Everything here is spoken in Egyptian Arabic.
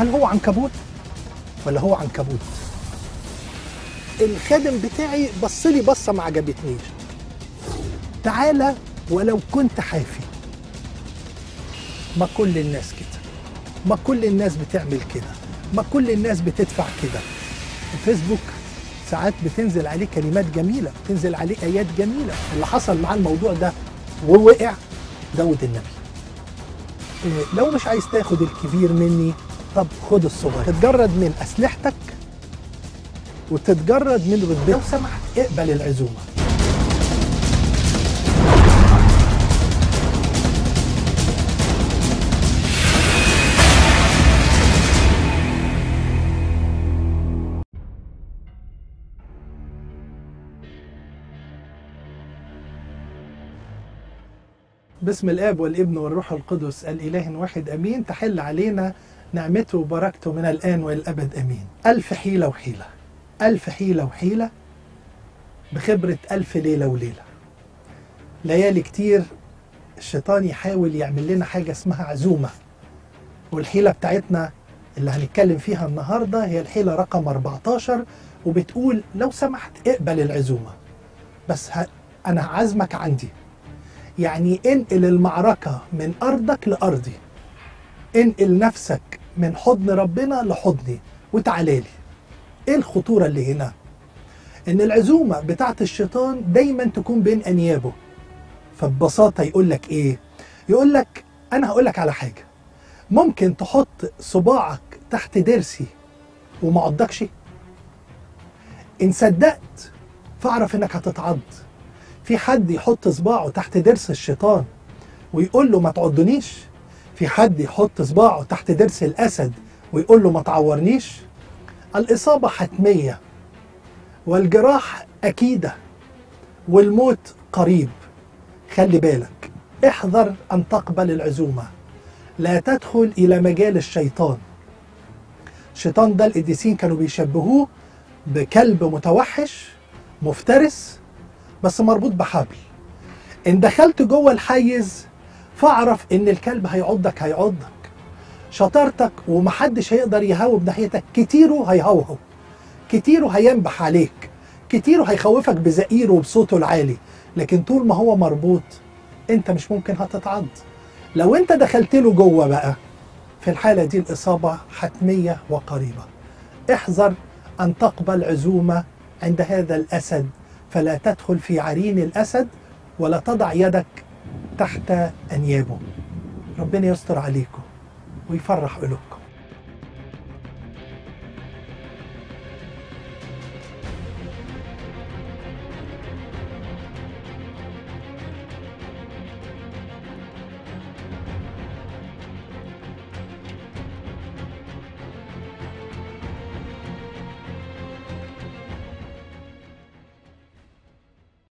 هل هو عنكبوت ولا هو عنكبوت الخادم بتاعي بص لي بصه ما عجبتنيش تعالى ولو كنت حافي ما كل الناس كده ما كل الناس بتعمل كده ما كل الناس بتدفع كده الفيسبوك ساعات بتنزل عليه كلمات جميله بتنزل عليه ايات جميله اللي حصل مع الموضوع ده ووقع داود النبي إيه، لو مش عايز تاخد الكبير مني طب خد الصغير تتجرد من اسلحتك وتتجرد من رتبتك لو سمحت اقبل العزومه باسم الاب والابن والروح القدس الاله واحد امين تحل علينا نعمته وبركته من الان والابد امين الف حيله وحيله الف حيله وحيله بخبره الف ليله وليله ليالي كتير الشيطان يحاول يعمل لنا حاجه اسمها عزومه والحيله بتاعتنا اللي هنتكلم فيها النهارده هي الحيله رقم 14 وبتقول لو سمحت اقبل العزومه بس ه... انا عازمك عندي يعني انقل المعركة من أرضك لأرضي انقل نفسك من حضن ربنا لحضني وتعالى لي ايه الخطورة اللي هنا ان العزومة بتاعت الشيطان دايما تكون بين أنيابه فببساطة يقول لك ايه يقول لك انا هقول لك على حاجة ممكن تحط صباعك تحت ضرسي وما عضكش ان صدقت فاعرف انك هتتعض في حد يحط صباعه تحت ضرس الشيطان ويقول له ما تعضنيش في حد يحط صباعه تحت ضرس الاسد ويقول له ما تعورنيش الاصابه حتميه والجراح اكيده والموت قريب خلي بالك احذر ان تقبل العزومه لا تدخل الى مجال الشيطان الشيطان ده القديسين كانوا بيشبهوه بكلب متوحش مفترس بس مربوط بحبل ان دخلت جوه الحيز فاعرف ان الكلب هيعضك هيعضك شطارتك ومحدش هيقدر يهوب ناحيتك كتيره هيهوهو كتيره هينبح عليك كتيره هيخوفك بزئيره وبصوته العالي لكن طول ما هو مربوط انت مش ممكن هتتعض لو انت دخلت له جوه بقى في الحالة دي الإصابة حتمية وقريبة احذر أن تقبل عزومة عند هذا الأسد فلا تدخل في عرين الأسد ولا تضع يدك تحت أنيابه ربنا يستر عليكم ويفرح قلوبكم